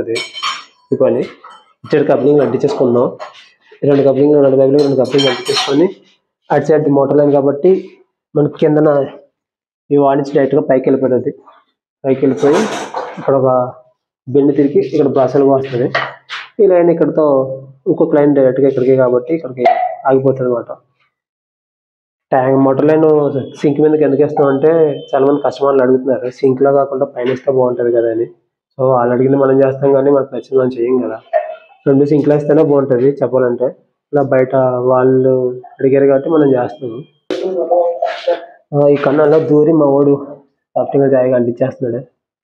అయిపోతుంది ఈ పని ఇచ్చాడు కప్లింగ్ అంటించేసుకుందాం రెండు కప్లింగ్ రెండు బ్యాగులు రెండు కప్లింగ్ అంటించేసుకొని అటు సైడ్ మోటార్ లైన్ కాబట్టి మనకి కిందన ఈ వాడించి డైరెక్ట్గా పైకి వెళ్ళిపోతుంది పైకి వెళ్ళిపోయి ఇక్కడ ఒక బెండ్ తిరిగి ఇక్కడ బ్రాసల్ వస్తుంది ఈ లైన్ ఇక్కడతో ఇంకొక లైన్ డైరెక్ట్గా ఇక్కడికి కాబట్టి ఇక్కడికి ఆగిపోతుంది అనమాట ట్యాంక్ మోటార్ లైన్ సింక్ మీదకి ఎందుకు వేస్తాం అంటే చాలా మంది కస్టమర్లు అడుగుతున్నారు సింక్ లో కాకుండా పైన ఇస్తే బాగుంటది కదా అని సో వాళ్ళు అడిగింది మనం చేస్తాం కానీ మనకు నచ్చింది మనం చేయం కదా రెండు సింక్ లో వేస్తేనే బాగుంటది చెప్పాలంటే ఇలా బయట వాళ్ళు అడిగారు కాబట్టి మనం చేస్తాము ఆ, ఈ కన్నాల్లో దూరి మా వాడు సాఫ్ట్గా జాయిగా అంటించేస్తున్నాడు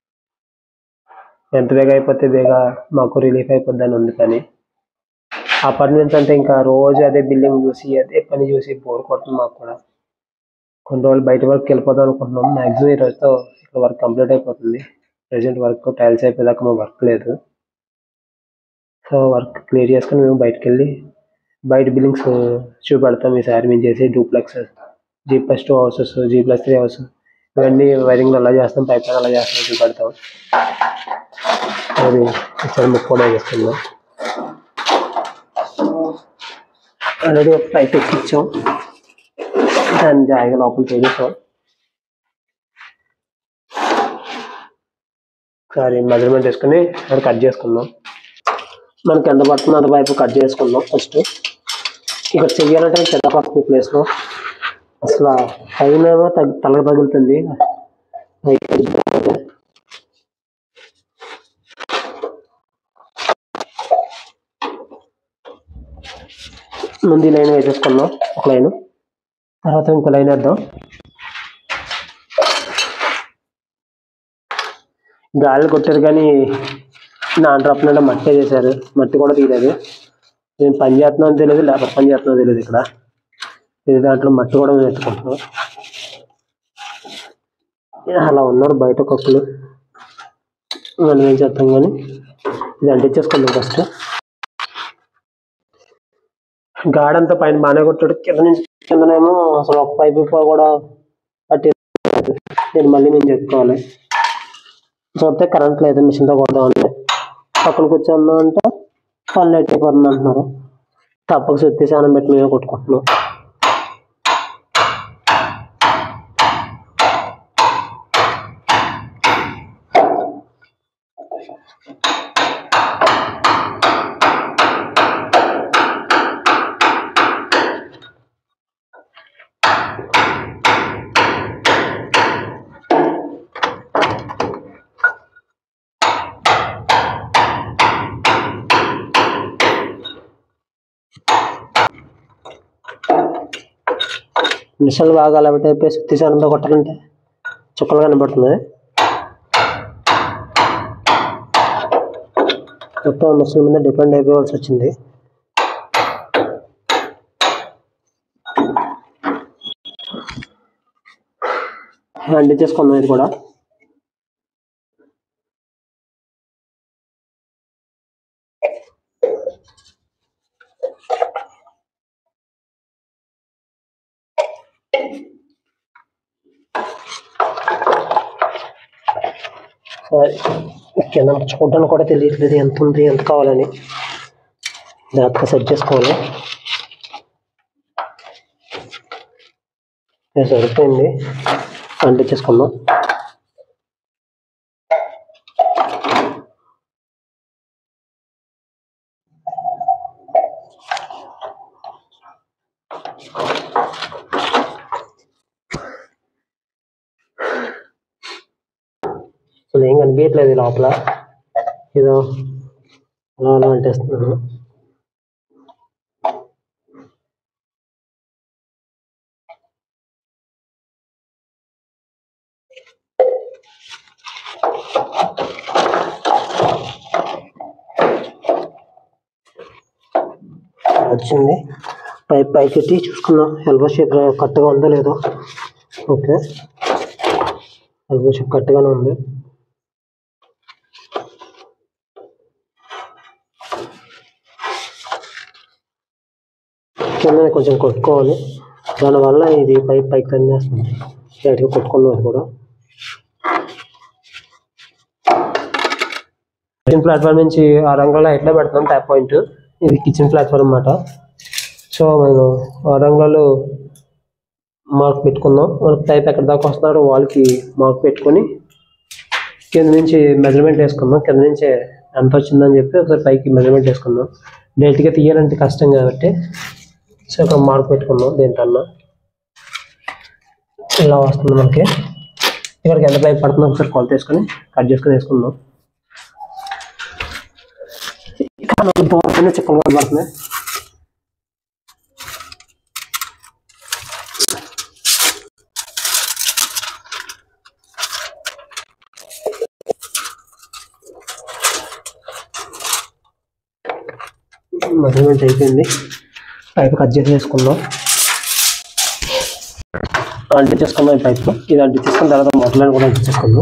ఎంత బేగా అయిపోతే బేగా మాకు రిలీఫ్ అయిపోద్ది అని ఉంది కానీ అపార్ట్మెంట్స్ అంటే ఇంకా రోజు అదే బిల్డింగ్ చూసి అదే పని చూసి బోర్ కొడుతుంది మాకు కూడా కొన్ని రోజులు బయట వర్క్ వెళ్ళిపోదాం అనుకుంటున్నాం మాక్సిమం ఈ రోజుతో ఇక్కడ వర్క్ కంప్లీట్ అయిపోతుంది ప్రెసెంట్ వర్క్ టైల్స్ అయిపోయేదాకా మా వర్క్ లేదు సో వర్క్ క్లియర్ చేసుకొని మేము బయటకు వెళ్ళి బయట బిల్డింగ్స్ చూపెడతాం ఈసారి మేము చేసే duplex G plus two houses G plus three house ఇవన్నీ వైరింగ్ అలా చేస్తాం పైప్ అలా చేస్తాం చూపెడతాం అది ఒకసారి ముక్కు కూడా చేస్తున్నాం ఆల్రెడీ ఒక పైప్ ఎక్కించాం దాన్ని జాయిగా లోపల చేసాం ఒకసారి మెజర్మెంట్ వేసుకుని అది కట్ చేసుకుందాం మనకి ఎంత పడుతుందో అంత పైపు కట్ చేసుకుందాం ఫస్ట్ ఇక్కడ చెయ్యాలంటే పెద్ద పడుతుంది ప్లేస్లో అసలు పైన తగ్గ తలగ తగులుతుంది ముందు ఈ లైన్ వేసేసుకుందాం ఒక లైన్ తర్వాత ఇంకో లైన్ వేద్దాం గాలి కొట్టారు కానీ నా డ్రాప్లో మట్టి చేశారు మట్టి కూడా తీయలేదు నేను పని చేస్తున్నాను తెలియదు లేబర్ పని చేస్తున్నాను తెలియదు ఇక్కడ ఇది దాంట్లో మట్టి కూడా మేము ఎత్తుకుంటున్నాం అలా ఉన్నారు బయట కుక్కలు మనం ఏం చేస్తాం కానీ ఇది అంటించేసుకుందాం ఫస్ట్ గాడంతా పైన బాగానే కొట్టాడు కింద నుంచి కిందనేమో అసలు ఒక పైపు కూడా పట్టి నేను మళ్ళీ నేను చెప్పుకోవాలి చూస్తే కరెంట్ లేదు మిషన్తో కొడదాం అంటే పక్కన కూర్చుందాం అంటే పని లేట్ అయిపోతుంది అంటున్నారు తప్పక సుత్తి శానం పెట్టి మేమే కొట్టుకుంటున్నాం మిషన్లు బాగా అలవాటు అయిపోయి సుత్తి శానంతో కొట్టాలంటే చుక్కలు కనబడుతుంది మొత్తం మిషన్ మీద డిపెండ్ అయిపోవాల్సి వచ్చింది హ్యాండిల్ చేసుకున్నాం ఇది కూడా సరే కింద చూడడానికి కూడా తెలియట్లేదు ఎంత ఉంది ఎంత కావాలని జాగ్రత్తగా సెట్ చేసుకోవాలి ఇది సరిపోయింది అంటించేసుకుందాం అసలు ఏం కనిపించట్లేదు ఈ లోపల ఏదో అలా అలా అంటేస్తున్నాను వచ్చింది పై పైకి ఎత్తి చూసుకున్నాం ఎల్బో షేప్ కరెక్ట్గా ఉందో లేదో ఓకే ఎల్బో షేప్ కరెక్ట్గానే ఉంది కింద కొంచెం కొట్టుకోవాలి దానివల్ల ఇది పై పైకి తన్నేస్తుంది డైరెక్ట్గా కొట్టుకున్నాం అది కూడా కిచెన్ ప్లాట్ఫామ్ నుంచి ఆ రంగులో ఎట్లా పెడతాం ట్యాప్ పాయింట్ ఇది కిచెన్ ప్లాట్ఫామ్ అన్నమాట సో మనం ఆ రంగులలో మార్క్ పెట్టుకుందాం మనకి పైప్ ఎక్కడ దాకా వస్తున్నారో వాళ్ళకి మార్క్ పెట్టుకొని కింద నుంచి మెజర్మెంట్ వేసుకుందాం కింద నుంచి ఎంత వచ్చిందని చెప్పి ఒకసారి పైకి మెజర్మెంట్ వేసుకుందాం డైరెక్ట్గా తీయాలంటే కష్టం కాబట్టి సో ఇక్కడ మార్క్ పెట్టుకుందాం దేంటన్నా ఇలా వస్తుంది మనకి ఇక్కడికి ఎంత పైప్ పడుతుందో ఒకసారి కొలత వేసుకొని కట్ చేసుకొని వేసుకుందాం ఇక్కడ మనకి దూరంగానే చిక్కలు కనబడుతున్నాయి మెజర్మెంట్ అయిపోయింది పైప్ కట్ చేసి వేసుకుందాం అంటించేసుకుందాం ఈ పైప్ ఇది అంటించేసుకున్న తర్వాత మొదలైన కూడా అంటించేసుకుందాం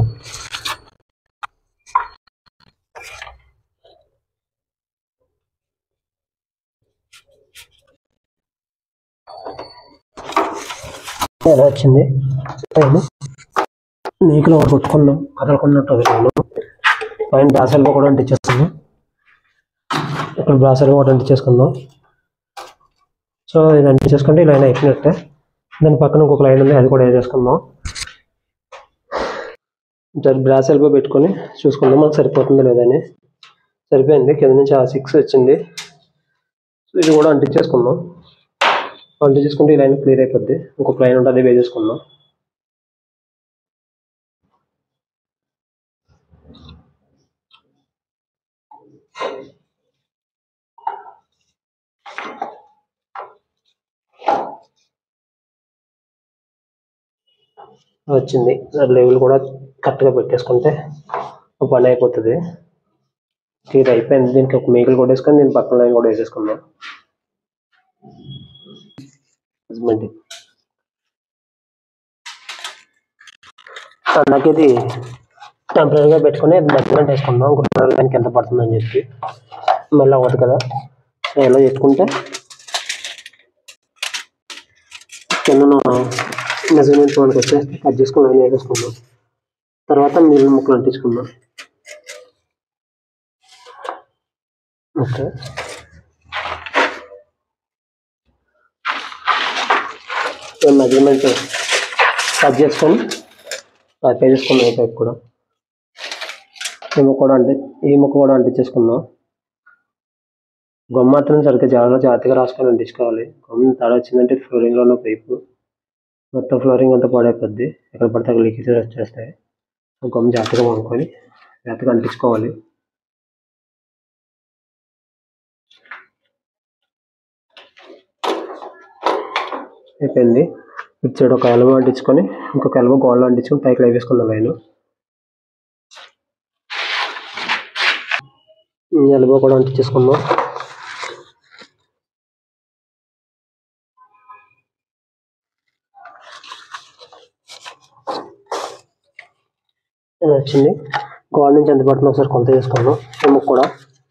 ఎలా వచ్చింది పైన నీకులో ఒకటి కొట్టుకున్నాం కదలకున్నట్టు వదిలేను పైన బ్రాసెల్గా కూడా అంటించేస్తున్నాం ఇక్కడ బ్రాసెల్గా కూడా అంటించేసుకుందాం సో ఇది అంటించేసుకుంటే ఈ లైన్ అయిపోయినట్టే దాని పక్కన ఇంకొక లైన్ ఉంది అది కూడా వేసేసుకుందాం జర బ్రాస్ ఎల్బో పెట్టుకొని చూసుకుందాం మనకు సరిపోతుందో లేదని సరిపోయింది కింద నుంచి ఆ సిక్స్ వచ్చింది సో ఇది కూడా అంటించేసుకుందాం అంటించేసుకుంటే ఈ లైన్ క్లియర్ అయిపోద్ది ఇంకొక లైన్ ఉంటుంది అది వేసేసుకుందాం వచ్చింది లెవెల్ కూడా కరెక్ట్గా పెట్టేసుకుంటే ఒక పని అయిపోతుంది ఇది అయిపోయింది దీనికి ఒక మేకలు కూడా వేసుకొని దీని పక్కన లైన్ కూడా వేసేసుకుందాం హస్బెండ్ నాకు ఇది టెంపరీగా పెట్టుకొని మెజర్మెంట్ వేసుకుందాం గుర్రాల లైన్కి ఎంత పడుతుందని చెప్పి మళ్ళీ అవ్వదు కదా సో ఇలా పెట్టుకుంటే కింద మెజర్మెంట్ మనకు వచ్చేస్తే కట్ చేసుకుని లైన్ వేసేసుకుందాం తర్వాత నీళ్ళ ముక్కలు అంటించుకుందాం ఓకే మెజర్మెంట్ కట్ చేసుకొని పైప్ వేసేసుకుందాం ఈ పైప్ కూడా ఈ ముక్క కూడా అంటే ఈ ముక్క కూడా అంటించేసుకుందాం గమ్ మాత్రం సరిగ్గా చాలా జాగ్రత్తగా రాసుకొని అంటించుకోవాలి గమ్ తడ వచ్చిందంటే ఫ్లోరింగ్లో ఉన్న పైపు మొత్తం ఫ్లోరింగ్ అంతా పాడైపోద్ది ఎక్కడ పడితే అక్కడ లీకేజెస్ వచ్చేస్తాయి గమ్ జాగ్రత్తగా వాడుకొని జాగ్రత్తగా అంటించుకోవాలి అయిపోయింది ఇటు సైడ్ ఒక ఎలవ అంటించుకొని ఇంకొక ఎలవ గోడలో అంటించుకొని పైకి లేవేసుకుందాం లైన్ ఎలవ కూడా అంటించేసుకుందాం ఇది వచ్చింది గోడ నుంచి ఎంత పడుతుందో ఒకసారి కొలత చేసుకుందాం ఎముక కూడా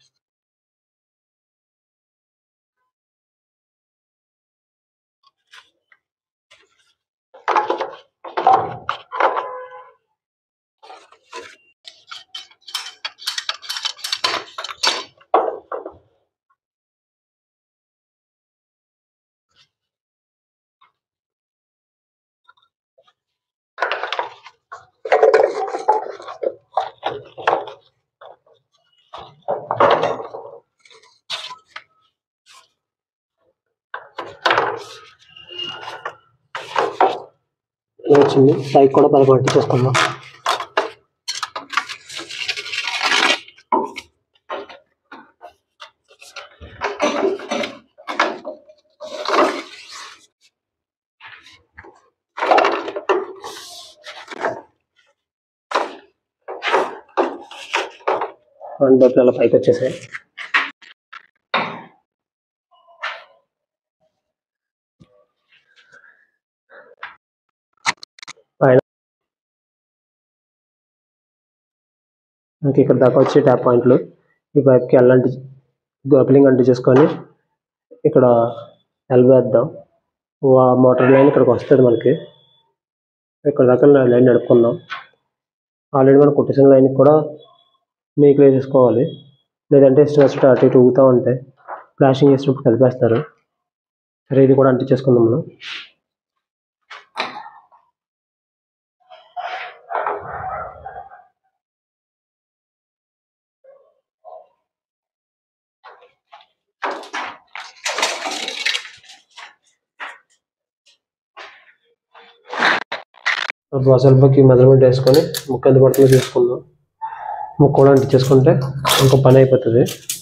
ఇది వచ్చింది పైకి కూడా పైకి అంటించేసుకుందాం రెండు వైపులా అలా పైకి వచ్చేసాయి పైన మనకి ఇక్కడ దాకా వచ్చే ట్యాప్ పాయింట్లు ఈ పైప్కి ఎల్లంటి గోప్లింగ్ అంటించేసుకొని ఇక్కడ ఎల్ వేద్దాం మోటార్ లైన్ ఇక్కడికి వస్తుంది మనకి ఇక్కడ దాకా లైన్ నడుపుకుందాం ఆల్రెడీ మనం కొట్టేసిన లైన్ కూడా మేకులు వేసేసుకోవాలి లేదంటే ఇష్టం వచ్చినట్టు అటు ఇటు ఊగుతూ ఉంటాయి ప్లాస్టింగ్ చేసినప్పుడు కలిపేస్తారు సరే ఇది కూడా అంటించేసుకుందాం మనం బసల్పకి మెజర్మెంట్ వేసుకొని ముక్క ఎంత పడుతుందో చూసుకుందాం ముక్క కూడా అంటించేసుకుంటే ఇంకో పని అయిపోతుంది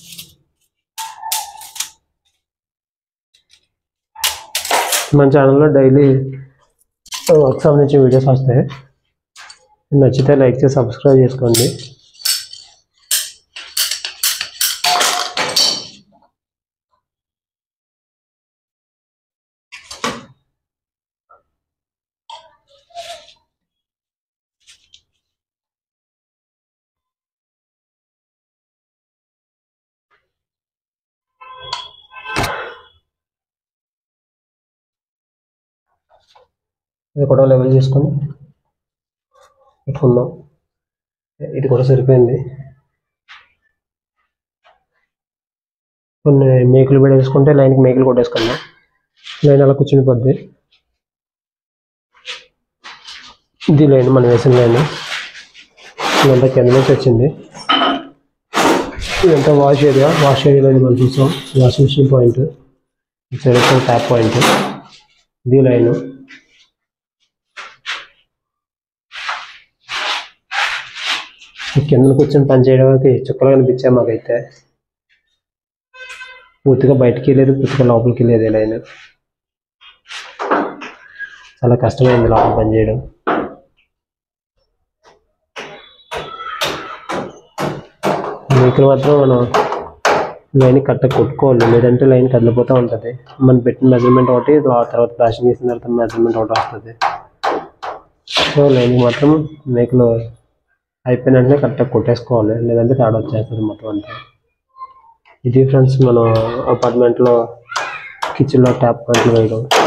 మన ఛానల్లో డైలీ వర్క్ సంబంధించిన వీడియోస్ వస్తాయి నచ్చితే లైక్ చేసి సబ్స్క్రైబ్ చేసుకోండి ఇది కూడా లెవెల్ చేసుకొని పెట్టుకుందాం ఇది కూడా సరిపోయింది కొన్ని మేకులు పెట్టేసుకుంటే లైన్కి మేకులు కొట్టేసుకుందాం లైన్ అలా కూర్చుని పోద్ది ఇది లైన్ మనం వేసిన లైన్ ఇదంతా కింద నుంచి వచ్చింది ఇదంతా వాష్ ఏరియా వాష్ ఏరియాలో ఇది మనం చూసాం washing machine point side tap point ఇది లైన్ కింద కూర్చొని పని చేయడానికి చుక్కలు కనిపించాయి మాకైతే పూర్తిగా బయటికి వెళ్ళేది పూర్తిగా లోపలికి వెళ్ళేది లైన్ చాలా కష్టమైంది లోపల పని చేయడం మేకలు మాత్రం మనం లైన్ కరెక్ట్గా కొట్టుకోవాలి లేదంటే లైన్ కదిలిపోతూ ఉంటుంది మనం పెట్టిన మెజర్మెంట్ ఒకటి ఆ తర్వాత ప్లాస్టింగ్ చేసిన తర్వాత మెజర్మెంట్ ఒకటి వస్తుంది సో లైన్ మాత్రం మేకలు అయిపోయిన వెంటనే కరెక్ట్గా కొట్టేసుకోవాలి లేదంటే తేడా వచ్చేస్తుంది మొత్తం అంతా ఇది ఫ్రెండ్స్ మనం అపార్ట్మెంట్లో కిచెన్లో ట్యాప్ పాయింట్లు వేయడం